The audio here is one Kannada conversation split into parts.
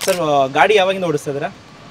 ಸರ್ ಗಾಡಿ ಯಾವಾಗಿಂದ ಓಡಿಸ್ತಾ ಇದ್ದೀರಾ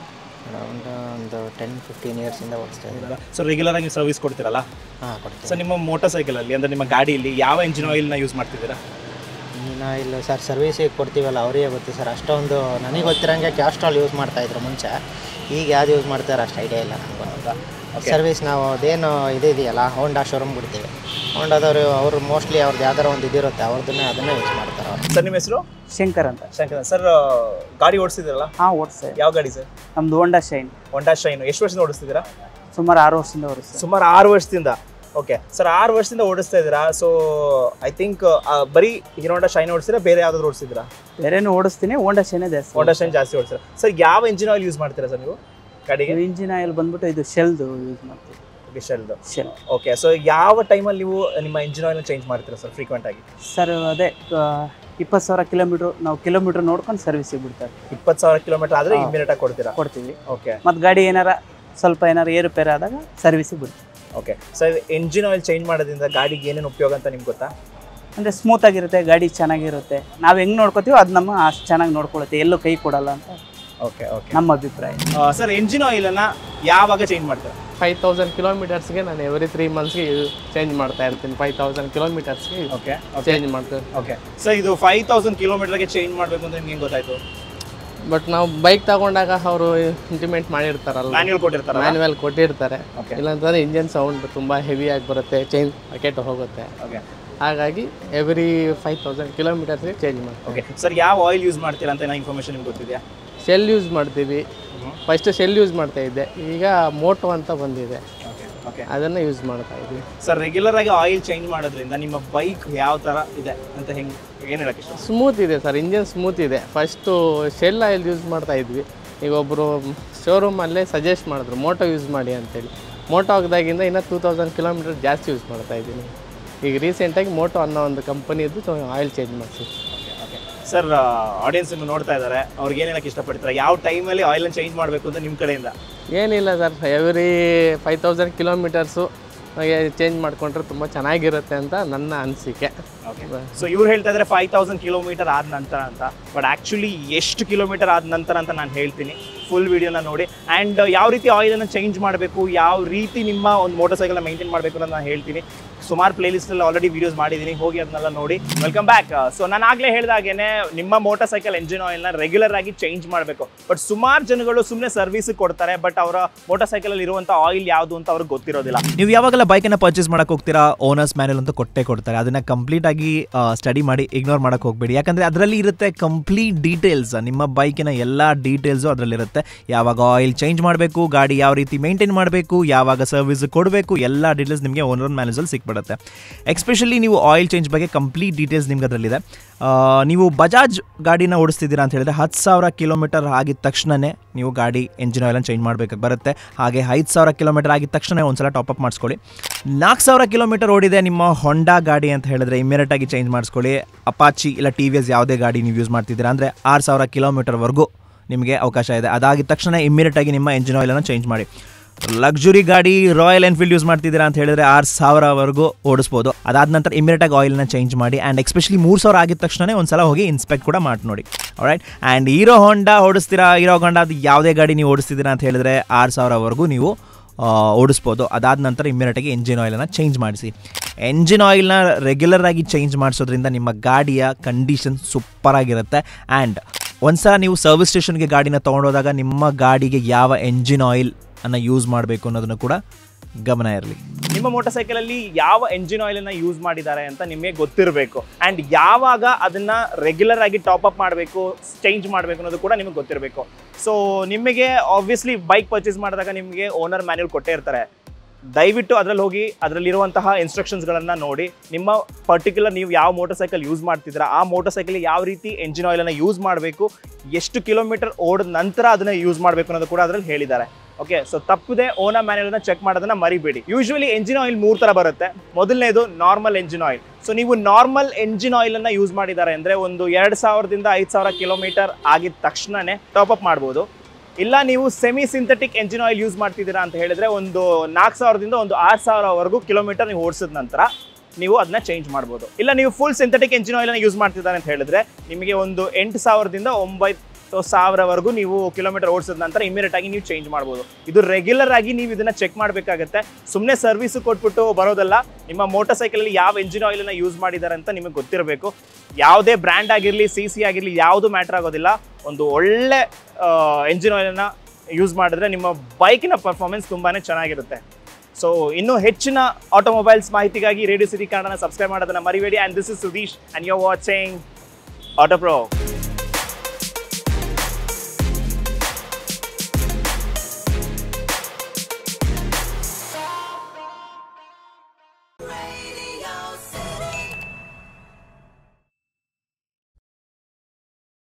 ಅರೌಂಡ್ ಒಂದು ಟೆನ್ ಫಿಫ್ಟೀನ್ ಇಯರ್ಸಿಂದ ಓಡಿಸ್ತಾ ಇದ್ದೀವಿ ಸೊ ರೆಗ್ಯುಲರ್ ಆಗಿ ಸರ್ವಿಸ್ ಕೊಡ್ತೀರಲ್ಲ ಹಾಂ ಕೊಡ್ತೀವಿ ಸರ್ ನಿಮ್ಮ ಮೋಟರ್ ಸೈಕಲಲ್ಲಿ ಅಂದರೆ ನಿಮ್ಮ ಗಾಡಿಯಲ್ಲಿ ಯಾವ ಇಂಜಿನ್ ಆಯಿಲ್ನ ಯೂಸ್ ಮಾಡ್ತಿದ್ದೀರಾ ಇನ್ನು ಇಲ್ಲ ಸರ್ ಸರ್ವಿಸಿಗೆ ಕೊಡ್ತೀವಲ್ಲ ಅವರಿಗೆ ಗೊತ್ತು ಸರ್ ಅಷ್ಟೊಂದು ನನಗೆ ಗೊತ್ತಿರೋಂಗೆ ಕ್ಯಾಸ್ಟ್ರಾಲ್ ಯೂಸ್ ಮಾಡ್ತಾಯಿದ್ರು ಮುಂಚೆ ಈಗ ಯಾವ್ದು ಯೂಸ್ ಮಾಡ್ತಾರೆ ಅಷ್ಟು ಐಡಿಯಾ ಇಲ್ಲ ನನಗೂ ಸರ್ವಿಸ್ ನಾವು ಅದೇನು ಇದು ಇದೆಯಲ್ಲ ಹೋಂಡಾ ಶೋರೂಮ್ ಬಿಡ್ತೀವಿ ಹೋಂಡಾದವರು ಅವರು ಮೋಸ್ಟ್ಲಿ ಅವ್ರದ್ದು ಯಾವ್ದಾರ ಒಂದು ಇದಿರುತ್ತೆ ಅವ್ರದ್ದನ್ನೇ ಅದನ್ನೇ ಯೂಸ್ ಮಾಡ್ತಾರೆ ಅವ್ರು ಸರ್ ನಿಮ್ಮ ಹೆಸರು ಶಂಕರ್ ಅಂತ ಶಂಕರ್ ಸರ್ ಗಾಡಿ ಓಡಿಸ್ತಿದ್ದೀರಲ್ಲ ಹಾಂ ಓಡಿಸ್ತೇವೆ ಯಾವ ಗಾಡಿ ಸರ್ ನಮ್ದು ಹೋಂಡಾ ಶೈನ್ ಹೊಂಡಾ ಶೈನ್ ಎಷ್ಟು ವರ್ಷದಿಂದ ಓಡಿಸ್ತಿದ್ದೀರಾ ಸುಮಾರು ಆರು ವರ್ಷದಿಂದ ಓಡಿಸ್ತೇವೆ ಸುಮಾರು ಆರು ವರ್ಷದಿಂದ ಓಕೆ ಸರ್ ಆರು ವರ್ಷದಿಂದ ಓಡಿಸ್ತಾ ಇದ್ದೀರಾ ಸೊ ಐ ಥಿಂಕ್ ಬರೀ ಹೀರೋ ಹೊಂಡಾ ಶೈನ್ ಓಡಿಸ್ತೀರಾ ಬೇರೆ ಯಾವ್ದಾದ್ರು ಓಡಿಸಿದ್ದೀರಾ ಬೇರೆನೂ ಓಡಿಸ್ತೀನಿ ಹೋಂಡಾ ಶೈನೇ ಜಾಸ್ತಿ ಹೊಂಡಾ ಶೈನ್ ಜಾಸ್ತಿ ಓಡಿಸ್ತೀರಾ ಸರ್ ಯಾವ ಇಂಜಿನ್ ಆಯಿಲ್ ಯೂಸ್ ಮಾಡ್ತೀರಾ ಸರ್ ನೀವು ಗಾಡಿಗೆ ಇಂಜಿನ್ ಆಯಿಲ್ ಬಂದ್ಬಿಟ್ಟು ಇದು ಶೆಲ್ದು ಯೂಸ್ ಮಾಡ್ತೀವಿ ಶೆಲ್ದು ಶೆಲ್ ಓಕೆ ಸೊ ಯಾವ ಟೈಮಲ್ಲಿ ನೀವು ನಿಮ್ಮ ಇಂಜಿನ್ ಆಯಿಲ್ನ ಚೇಂಜ್ ಮಾಡ್ತೀರಾ ಸರ್ ಫ್ರೀಕ್ವೆಂಟ್ ಆಗಿ ಸರ್ ಅದೇ ಇಪ್ಪತ್ತು ಸಾವಿರ ಕಿಲೋಮೀಟ್ರ್ ನಾವು ಕಿಲೋಮೀಟ್ರ್ ನೋಡ್ಕೊಂಡು ಸರ್ವಿಸಿಗೆ ಬಿಡ್ತಾರೆ ಇಪ್ಪತ್ತು ಸಾವಿರ ಕಿಲೋಮೀಟರ್ ಆದರೆ ಹಾ. ಇಮಿಡಿಯೇಟ್ ಆಗಿ ಕೊಡ್ತೀರಾ ಕೊಡ್ತೀವಿ ಓಕೆ ಮತ್ತು ಗಾಡಿ ಏನಾರ ಸ್ವಲ್ಪ ಏನಾರ ಏರುಪೇರು ಆದಾಗ ಸರ್ವಿಸಿಗೆ ಬಿಡ್ತೀವಿ okay sir engine oil change ಮಾಡೋದ್ರಿಂದ ಗಾಡಿಗೆ ಏನೇನು ಉಪಯೋಗ ಅಂತ ನಿಮ್ಗೆ ಗೊತ್ತಾ ಅಂದರೆ ಸ್ಮೂತಾಗಿರುತ್ತೆ ಗಾಡಿ ಚೆನ್ನಾಗಿರುತ್ತೆ ನಾವು ಹೆಂಗೆ ನೋಡ್ಕೋತೀವೋ ಅದು ನಮ್ಮ ಅಷ್ಟು ಚೆನ್ನಾಗಿ ನೋಡ್ಕೊಳುತ್ತೆ ಎಲ್ಲೂ ಕೈ ಕೊಡಲ್ಲ ಅಂತ ಓಕೆ ಓಕೆ ನಮ್ಮ ಅಭಿಪ್ರಾಯ ಸರ್ ಇಂಜಿನ್ ಆಯಿಲನ್ನು ಯಾವಾಗ ಚೇಂಜ್ ಮಾಡ್ತೀರಾ ಫೈವ್ ತೌಸಂಡ್ ಕಿಲೋಮೀಟರ್ಸ್ಗೆ ನಾನು ಎವ್ರಿ ತ್ರೀ ಮಂತ್ಸ್ಗೆ ಚೇಂಜ್ ಮಾಡ್ತಾ ಇರ್ತೀನಿ ಫೈವ್ ತೌಸಂಡ್ ಕಿಲೋಮೀಟರ್ಸ್ಗೆ ಓಕೆ ಚೇಂಜ್ ಮಾಡ್ತೀವಿ ಓಕೆ ಸರ್ ಇದು ಫೈವ್ ತೌಸಂಡ್ ಕಿಲೋಮೀಟರ್ಗೆ ಚೇಂಜ್ ಮಾಡಬೇಕು ಅಂತ ನಿಮ್ಗೆ ಹೆಂಗೆ ಗೊತ್ತಾಯ್ತು ಬಟ್ ನಾವು ಬೈಕ್ ತಗೊಂಡಾಗ ಅವರು ಇಂಟಿಮೇಟ್ ಮಾಡಿರ್ತಾರಲ್ಲ ಮ್ಯಾನ್ಯಲ್ ಕೊಟ್ಟಿರ್ತಾರಲ್ಲ ಮ್ಯಾನ್ಯುವಲ್ ಕೊಟ್ಟಿರ್ತಾರೆ Okay. ಇಲ್ಲಾಂತಂದ್ರೆ ಇಂಜಿನ್ ಸೌಂಡ್ ತುಂಬ ಹೆವಿಯಾಗಿ ಬರುತ್ತೆ ಚೇಂಜ್ ಪ್ಯಾಕೆಟ್ ಹೋಗುತ್ತೆ ಓಕೆ ಹಾಗಾಗಿ ಎವ್ರಿ ಫೈವ್ ತೌಸಂಡ್ ಕಿಲೋಮೀಟರ್ಸ್ಗೆ ಚೇಂಜ್ ಮಾಡ್ತೀವಿ ಓಕೆ ಸರ್ ಯಾವ ಆಯಿಲ್ ಯೂಸ್ ಮಾಡ್ತೀರಾ ಅಂತ ಏನೋ ಇನ್ಫಾರ್ಮೇಷನ್ ನಿಮ್ಗೆ ಗೊತ್ತಿದೆಯಾ ಶೆಲ್ ಯೂಸ್ ಮಾಡ್ತೀವಿ ಫಸ್ಟ್ ಶೆಲ್ ಯೂಸ್ ಮಾಡ್ತಾ ಇದ್ದೆ ಈಗ ಮೋಟೋ ಅಂತ ಬಂದಿದೆ ಓಕೆ ಓಕೆ ಅದನ್ನು ಯೂಸ್ ಮಾಡ್ತಾ ಇದ್ವಿ ಸರ್ ರೆಗ್ಯುಲರ್ ಆಗಿ ಆಯಿಲ್ ಚೇಂಜ್ ಮಾಡೋದ್ರಿಂದ ನಿಮ್ಮ ಬೈಕ್ ಯಾವ ಥರ ಇದೆ ಅಂತ ಹೆಂಗೆ ಏನು ಹೇಳಕ್ಕೆ ಇಷ್ಟ ಸ್ಮೂತ್ ಇದೆ ಸರ್ ಇಂಜಿನ್ ಸ್ಮೂತ್ ಇದೆ ಫಸ್ಟು ಶೆಲ್ ಆಯಿಲ್ ಯೂಸ್ ಮಾಡ್ತಾ ಇದ್ವಿ ಈಗ ಒಬ್ಬರು ಶೋರೂಮಲ್ಲೇ ಸಜೆಸ್ಟ್ ಮಾಡಿದ್ರು ಮೋಟೋ ಯೂಸ್ ಮಾಡಿ ಅಂತೇಳಿ ಮೋಟೋ ಆಗದಾಗಿಂದ ಇನ್ನೂ ಟೂ ತೌಸಂಡ್ ಕಿಲೋಮೀಟರ್ ಜಾಸ್ತಿ ಯೂಸ್ ಮಾಡ್ತಾ ಇದ್ದೀನಿ ಈಗ ರೀಸೆಂಟಾಗಿ ಮೋಟೋ ಅನ್ನೋ ಒಂದು ಕಂಪನಿದು ಆಯಿಲ್ ಚೇಂಜ್ ಮಾಡಿಸಿ ಓಕೆ ಸರ್ ಆಡಿಯನ್ಸ್ ನೋಡ್ತಾ ಇದ್ದಾರೆ ಅವ್ರಿಗೆ ಏನು ಹೇಳಕ್ಕೆ ಇಷ್ಟಪಡ್ತಾರೆ ಯಾವ ಟೈಮಲ್ಲಿ ಆಯಿಲ್ನ ಚೇಂಜ್ ಮಾಡಬೇಕು ಅಂತ ನಿಮ್ಮ ಕಡೆಯಿಂದ ಏನಿಲ್ಲ sir every five thousand kilometres change ಮಾಡಿಕೊಂಡ್ರೆ ತುಂಬ ಚೆನ್ನಾಗಿರುತ್ತೆ ಅಂತ ನನ್ನ ಅನಿಸಿಕೆ ಓಕೆ ಸೊ ಇವ್ರು ಹೇಳ್ತಾ ಇದ್ದಾರೆ ಫೈವ್ ತೌಸಂಡ್ ಕಿಲೋಮೀಟರ್ ಆದ ನಂತರ ಅಂತ ಬಟ್ ಆ್ಯಕ್ಚುಲಿ ಎಷ್ಟು ಕಿಲೋಮೀಟರ್ ಆದ ನಂತರ ಅಂತ ನಾನು ಹೇಳ್ತೀನಿ ಫುಲ್ ವಿಡಿಯೋನ ನೋಡಿ ಆ್ಯಂಡ್ ಯಾವ ರೀತಿ ಆಯಿಲನ್ನು ಚೇಂಜ್ ಮಾಡಬೇಕು ಯಾವ ರೀತಿ ನಿಮ್ಮ ಒಂದು ಮೋಟರ್ ಸೈಕಲ್ನ ಮೇಂಟೈನ್ ಮಾಡಬೇಕು ಅಂತ ನಾನು ಹೇಳ್ತೀನಿ ಸುಮಾರು ಪ್ಲೇಲಿಸ್ಟಲ್ಲಿ ಆಲ್ರೆಡಿ ವೀಡಿಯೋಸ್ ಮಾಡಿದ್ದೀನಿ ಹೋಗಿ ಅದನ್ನೆಲ್ಲ ನೋಡಿ ವೆಲ್ಕಮ್ ಬ್ಯಾಕ್ ಸೊ ನಾನು ಆಗಲೇ ಹೇಳಿದಾಗೇನೆ ನಿಮ್ಮ ಮೋಟರ್ ಸೈಕಲ್ ಎಂಜಿನ್ ಆಯಿಲ್ನ ರೆಗ್ಯುಲರ್ ಆಗಿ ಚೇಂಜ್ ಮಾಡಬೇಕು ಬಟ್ ಸುಮಾರು ಜನಗಳು ಸುಮ್ಮನೆ ಸರ್ವಿಸ್ ಕೊಡ್ತಾರೆ ಬಟ್ ಅವರ ಮೋಟರ್ ಸೈಕಲಲ್ಲಿ ಇರುವಂಥ ಆಯಿಲ್ ಯಾವುದು ಅಂತ ಅವ್ರಿಗೆ ಗೊತ್ತಿರೋದಿಲ್ಲ ನೀವು ಯಾವಾಗೆಲ್ಲ ಬೈಕನ್ನು ಪರ್ಚೇಸ್ ಮಾಡಕ್ಕೆ ಹೋಗ್ತೀರಾ ಓನರ್ಸ್ ಮ್ಯಾನುವಲ್ ಅಂತ ಕೊಟ್ಟೆ ಕೊಡ್ತಾರೆ ಅದನ್ನ ಕಂಪ್ಲೀಟ್ ಆಗಿ ಸ್ಟಡಿ ಮಾಡಿ ಇಗ್ನೋರ್ ಮಾಡಕ್ಕೆ ಹೋಗಬೇಡಿ ಯಾಕಂದ್ರೆ ಅದರಲ್ಲಿ ಇರುತ್ತೆ ಕಂಪ್ಲೀಟ್ ಡೀಟೇಲ್ಸ್ ನಿಮ್ಮ ಬೈಕಿನ ಎಲ್ಲ ಡೀಟೇಲ್ಸು ಅದರಲ್ಲಿರುತ್ತೆ ಯಾವಾಗ ಆಯಿಲ್ ಚೇಂಜ್ ಮಾಡಬೇಕು ಗಾಡಿ ಯಾವ ರೀತಿ ಮೇಂಟೈನ್ ಮಾಡಬೇಕು ಯಾವಾಗ ಸರ್ವಿಸ್ ಕೊಡಬೇಕು ಎಲ್ಲ ಡೀಟೇಲ್ಸ್ ನಿಮಗೆ ಓನರ್ ಮ್ಯಾನೇಜಲ್ಲಿ ಸಿಕ್ಬಿಡುತ್ತೆ ಎಕ್ಸ್ಪೆಷಲಿ ನೀವು ಆಯಿಲ್ ಚೇಂಜ್ ಬಗ್ಗೆ ಕಂಪ್ಲೀಟ್ ಡೀಟೇಲ್ಸ್ ನಿಮ್ಗೆ ಅದರಲ್ಲಿದೆ ಆ, ನೀವು ಬಜಾಜ್ ಗಾಡಿನ ಓಡಿಸ್ತಿದ್ದೀರಾ ಅಂತ ಹೇಳಿದ್ರೆ ಹತ್ತು ಸಾವಿರ ಕಿಲೋಮೀಟರ್ ಆಗಿದ ತಕ್ಷಣನೇ ನೀವು ಗಾಡಿ ಎಂಜಿನ್ ಆಯಿಲನ್ನು ಚೇಂಜ್ ಮಾಡಬೇಕಾಗಿ ಬರುತ್ತೆ ಹಾಗೆ ಐದು ಸಾವಿರ ಕಿಲೋಮೀಟರ್ ಆಗಿದ ತಕ್ಷಣ ಒಂದ್ಸಲ ಟಾಪಪ್ ಮಾಡಿಸ್ಕೊಳ್ಳಿ ನಾಲ್ಕು ಸಾವಿರ ಕಿಲೋಮೀಟರ್ ಓಡಿದೆ ನಿಮ್ಮ ಹೊಂಡಾ ಗಾಡಿ ಅಂತ ಹೇಳಿದ್ರೆ ಇಮಿಡಿಯೇಟ್ ಆಗಿ ಚೇಂಜ್ ಮಾಡಿಸ್ಕೊಳ್ಳಿ ಅಪಾಚಿ ಇಲ್ಲ ಟಿ ವಿ ಎಸ್ ಯಾವುದೇ ಗಾಡಿ ನೀವು ಯೂಸ್ ಮಾಡ್ತಿದ್ದೀರಾ ಅಂದರೆ ಆರು ಸಾವಿರ ಕಿಲೋಮೀಟರ್ವರೆಗೂ ನಿಮಗೆ ಅವಕಾಶ ಇದೆ ಅದಾಗಿದ ತಕ್ಷಣ ಇಮಿಡಿಯೇಟ್ ಆಗಿ ನಿಮ್ಮ ಎಂಜಿನ್ ಆಯಿಲನ್ನು ಚೇಂಜ್ ಮಾಡಿ ಲಕ್ಸುರಿ ಗಾಡಿ ರಾಯಲ್ ಎನ್ಫೀಲ್ಡ್ ಯೂಸ್ ಮಾಡ್ತಿದ್ದೀರಾ ಅಂತ ಹೇಳಿದ್ರೆ ಆರು ಸಾವಿರವರೆಗೂ ಓಡಿಸ್ಬೋದು ಅದಾದ ನಂತರ ಇಮಿಡಿಯೇಟ್ ಆಗಿ ಆಯಿಲ್ನ ಚೇಂಜ್ ಮಾಡಿ ಆ್ಯಂಡ್ ಎಸ್ಪೆಷಲಿ ಮೂರು ಸಾವಿರ ಆಗಿದ ತಕ್ಷಣ ಒಂದ್ಸಲ ಹೋಗಿ ಇನ್ಸ್ಪೆಕ್ಟ್ ಕೂಡ ಮಾಡಿ ನೋಡಿ ರೈಟ್ ಆ್ಯಂಡ್ ಹೀರೋ ಹೊಂಡಾ ಓಡಿಸ್ತೀರಾ ಹೀರೋ ಹೊಂಡಾ ಅದು ಯಾವುದೇ ಗಾಡಿ ನೀವು ಓಡಿಸ್ತಿದ್ದೀರಾ ಅಂತ ಹೇಳಿದ್ರೆ ಆರು ಸಾವಿರವರೆಗೂ ನೀವು ಆ, ಓಡಿಸ್ಬೋದು ಅದಾದ ನಂತರ ಇಮ್ಮಿಡಿಯೇಟಾಗಿ ಎಂಜಿನ್ ಆಯಿಲನ್ನು ಚೇಂಜ್ ಮಾಡಿಸಿ ಎಂಜಿನ್ ಆಯಿಲ್ನ ರೆಗ್ಯುಲರ್ ಆಗಿ ಚೇಂಜ್ ಮಾಡಿಸೋದ್ರಿಂದ ನಿಮ್ಮ ಗಾಡಿಯ ಕಂಡೀಷನ್ ಸೂಪರಾಗಿರುತ್ತೆ ಆ್ಯಂಡ್ ಒಂದ್ಸಲ ನೀವು ಸರ್ವಿಸ್ ಸ್ಟೇಷನ್ಗೆ ಗಾಡಿನ ತೊಗೊಂಡೋದಾಗ ನಿಮ್ಮ ಗಾಡಿಗೆ ಯಾವ ಎಂಜಿನ್ ಆಯಿಲ್ ಅನ್ನು ಯೂಸ್ ಮಾಡಬೇಕು ಅನ್ನೋದನ್ನು ಕೂಡ ಗಮನ ಇರಲಿ ನಿಮ್ಮ ಮೋಟರ್ ಸೈಕಲ್ ಅಲ್ಲಿ ಯಾವ ಎಂಜಿನ್ ಆಯಿಲ್ ಅನ್ನ ಯೂಸ್ ಮಾಡಿದ್ದಾರೆ ಅಂತ ನಿಮಗೆ ಗೊತ್ತಿರಬೇಕು ಅಂಡ್ ಯಾವಾಗ ಅದನ್ನ ರೆಗ್ಯುಲರ್ ಆಗಿ ಟಾಪ್ ಅಪ್ ಮಾಡಬೇಕು ಚೇಂಜ್ ಮಾಡಬೇಕು ಅನ್ನೋದು ಕೂಡ ನಿಮಗೆ ಗೊತ್ತಿರಬೇಕು ಸೊ ನಿಮಗೆ ಆಬ್ವಿಯಸ್ಲಿ ಬೈಕ್ ಪರ್ಚೇಸ್ ಮಾಡಿದಾಗ ನಿಮಗೆ ಓನರ್ ಮ್ಯಾನ್ಯಲ್ ಕೊಟ್ಟೇ ಇರ್ತಾರೆ ದಯವಿಟ್ಟು ಅದರಲ್ಲಿ ಹೋಗಿ ಅದರಲ್ಲಿರುವಂತಹ ಇನ್ಸ್ಟ್ರಕ್ಷನ್ಸ್ಗಳನ್ನು ನೋಡಿ ನಿಮ್ಮ ಪರ್ಟಿಕ್ಯುಲರ್ ನೀವು ಯಾವ ಮೋಟರ್ ಸೈಕಲ್ ಯೂಸ್ ಮಾಡ್ತಿದ್ದೀರಾ ಆ ಮೋಟರ್ ಸೈಕಲ್ ಯಾವ ರೀತಿ ಎಂಜಿನ್ ಆಯಿಲನ್ನು ಯೂಸ್ ಮಾಡಬೇಕು ಎಷ್ಟು ಕಿಲೋಮೀಟರ್ ಓಡಿದ ನಂತರ ಅದನ್ನು ಯೂಸ್ ಮಾಡಬೇಕು ಅನ್ನೋದು ಕೂಡ ಅದರಲ್ಲಿ ಹೇಳಿದ್ದಾರೆ ಓಕೆ ಸೊ ತಪ್ಪದೆ ಓನಾ ಮ್ಯಾನ್ಯಲ್ನ ಚೆಕ್ ಮಾಡೋದನ್ನ ಮರಿಬೇಡಿ ಯೂಶುವಲಿ ಎಂಜಿನ್ ಆಯಿಲ್ ಮೂರು ಥರ ಬರುತ್ತೆ ಮೊದಲನೇದು ನಾರ್ಮಲ್ ಎಂಜಿನ್ ಆಯಿಲ್ ಸೊ ನೀವು ನಾರ್ಮಲ್ ಎಂಜಿನ್ ಆಯಿಲನ್ನು ಯೂಸ್ ಮಾಡಿದ್ದಾರೆ ಅಂದರೆ ಒಂದು ಎರಡು ಸಾವಿರದಿಂದ ಐದು ಸಾವಿರ ಕಿಲೋಮೀಟರ್ ಆಗಿದ ತಕ್ಷಣನೇ ಟಾಪ್ ಅಪ್ ಮಾಡ್ಬೋದು ಇಲ್ಲ ನೀವು semi synthetic engine oil use ಮಾಡ್ತಿದ್ದೀರಾ ಅಂತ ಹೇಳಿದ್ರೆ ಒಂದು ನಾಲ್ಕು ಸಾವಿರದಿಂದ ಒಂದು ಆರು ಸಾವಿರವರೆಗೂ ಕಿಲೋಮೀಟರ್ ನೀವು ಓಡಿಸಿದ ನಂತರ ನೀವು ಅದನ್ನ ಚೇಂಜ್ ಮಾಡ್ಬೋದು ಇಲ್ಲ ನೀವು ಫುಲ್ ಸಿಂಥೆಟಿಕ್ ಎಂಜಿನ್ ಆಯಿಲನ್ನು ಯೂಸ್ ಮಾಡ್ತಿದ್ದಾರೆ ಅಂತ ಹೇಳಿದ್ರೆ ನಿಮಗೆ ಒಂದು ಎಂಟು ಸಾವಿರದಿಂದ ಒಂಬತ್ತು ಸೊ ಸಾವಿರವರೆಗೂ ನೀವು ಕಿಲೋಮೀಟರ್ ಓಡಿಸಿದ ನಂತರ ಇಮಿಡಿಯೇಟ್ ಆಗಿ ನೀವು ಚೇಂಜ್ ಮಾಡ್ಬೋದು ಇದು ರೆಗ್ಯುಲರ್ ಆಗಿ ನೀವು ಇದನ್ನ ಚೆಕ್ ಮಾಡಬೇಕಾಗತ್ತೆ ಸುಮ್ಮನೆ ಸರ್ವಿಸ್ ಕೊಟ್ಬಿಟ್ಟು ಬರೋದಲ್ಲ ನಿಮ್ಮ ಮೋಟರ್ ಸೈಕಲಲ್ಲಿ ಯಾವ ಎಂಜಿನ್ ಆಯಿಲನ್ನ ಯೂಸ್ ಮಾಡಿದ್ದಾರೆ ಅಂತ ನಿಮಗೆ ಗೊತ್ತಿರಬೇಕು ಯಾವುದೇ ಬ್ರ್ಯಾಂಡ್ ಆಗಿರಲಿ ಸಿ ಸಿ ಆಗಿರಲಿ ಯಾವುದು ಮ್ಯಾಟ್ರ್ ಆಗೋದಿಲ್ಲ ಒಂದು ಒಳ್ಳೆ ಎಂಜಿನ್ ಆಯಿಲನ್ನ ಯೂಸ್ ಮಾಡಿದ್ರೆ ನಿಮ್ಮ ಬೈಕಿನ ಪರ್ಫಾರ್ಮೆನ್ಸ್ ತುಂಬಾ ಚೆನ್ನಾಗಿರುತ್ತೆ ಸೊ ಇನ್ನೂ ಹೆಚ್ಚಿನ ಆಟೋಮೊಬೈಲ್ಸ್ ಮಾಹಿತಿಗಾಗಿ ರೇಡಿಯೋ ಸಿಟಿ ಕನ್ನಡನ ಸಬ್ಸ್ಕ್ರೈಬ್ ಮಾಡೋದನ್ನ ಮರಿಬೇಡಿ and this is Sudeesh and you watching Auto pro